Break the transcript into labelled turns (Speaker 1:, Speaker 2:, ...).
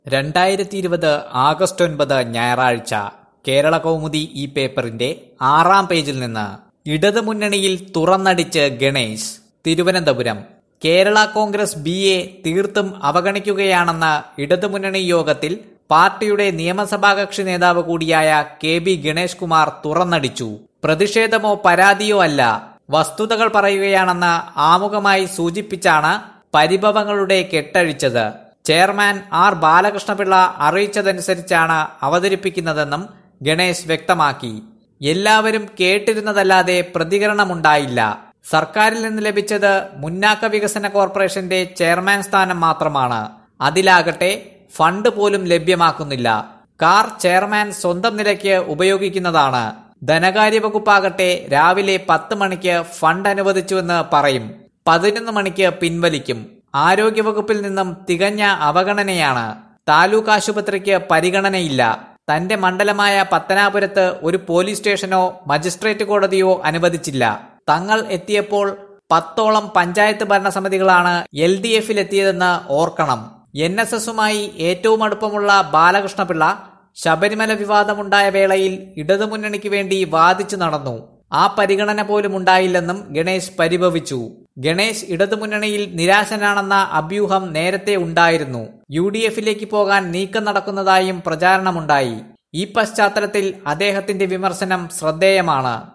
Speaker 1: രണ്ടായിരത്തി ഇരുപത് ആഗസ്റ്റ് ഒൻപത് ഞായറാഴ്ച കേരള കൗമുദി ഈ പേപ്പറിന്റെ ആറാം പേജിൽ നിന്ന് ഇടത് മുന്നണിയിൽ തുറന്നടിച്ച് ഗണേശ് തിരുവനന്തപുരം കേരള കോൺഗ്രസ് ബി എ തീർത്തും അവഗണിക്കുകയാണെന്ന ഇടതുമുന്നണി യോഗത്തിൽ പാർട്ടിയുടെ നിയമസഭാ കക്ഷി നേതാവ് കൂടിയായ കെ ബി ഗണേഷ് കുമാർ തുറന്നടിച്ചു പ്രതിഷേധമോ പരാതിയോ അല്ല വസ്തുതകൾ പറയുകയാണെന്ന് ആമുഖമായി സൂചിപ്പിച്ചാണ് പരിഭവങ്ങളുടെ കെട്ടഴിച്ചത് ചെയർമാൻ ആർ ബാലകൃഷ്ണപിള്ള അറിയിച്ചതനുസരിച്ചാണ് അവതരിപ്പിക്കുന്നതെന്നും ഗണേശ് വ്യക്തമാക്കി എല്ലാവരും കേട്ടിരുന്നതല്ലാതെ പ്രതികരണമുണ്ടായില്ല സർക്കാരിൽ നിന്ന് ലഭിച്ചത് മുന്നാക്ക വികസന കോർപ്പറേഷന്റെ ചെയർമാൻ സ്ഥാനം മാത്രമാണ് അതിലാകട്ടെ ഫണ്ട് പോലും ലഭ്യമാക്കുന്നില്ല കാർ ചെയർമാൻ സ്വന്തം നിലയ്ക്ക് ഉപയോഗിക്കുന്നതാണ് ധനകാര്യ വകുപ്പാകട്ടെ രാവിലെ പത്ത് മണിക്ക് ഫണ്ട് അനുവദിച്ചുവെന്ന് പറയും പതിനൊന്ന് മണിക്ക് പിൻവലിക്കും ആരോഗ്യവകുപ്പിൽ നിന്നും തികഞ്ഞ അവഗണനയാണ് താലൂക്ക് ആശുപത്രിക്ക് പരിഗണനയില്ല തന്റെ മണ്ഡലമായ പത്തനാപുരത്ത് ഒരു പോലീസ് സ്റ്റേഷനോ മജിസ്ട്രേറ്റ് കോടതിയോ അനുവദിച്ചില്ല തങ്ങൾ എത്തിയപ്പോൾ പത്തോളം പഞ്ചായത്ത് ഭരണസമിതികളാണ് എൽ ഡി എഫിൽ എത്തിയതെന്ന് ഓർക്കണം എൻ എസ് എസുമായി ഏറ്റവും അടുപ്പമുള്ള ബാലകൃഷ്ണപിള്ള ശബരിമല വിവാദമുണ്ടായ വേളയിൽ ഇടതുമുന്നണിക്ക് വേണ്ടി വാദിച്ചു നടന്നു ആ പരിഗണന പോലും ഉണ്ടായില്ലെന്നും ഗണേശ് പരിഭവിച്ചു ഗണേശ് ഇടതുമുന്നണിയിൽ നിരാശനാണെന്ന അഭ്യൂഹം നേരത്തെ ഉണ്ടായിരുന്നു യു ഡി എഫിലേക്ക് പോകാൻ നീക്കം നടക്കുന്നതായും പ്രചാരണമുണ്ടായി ഈ പശ്ചാത്തലത്തിൽ അദ്ദേഹത്തിന്റെ വിമർശനം ശ്രദ്ധേയമാണ്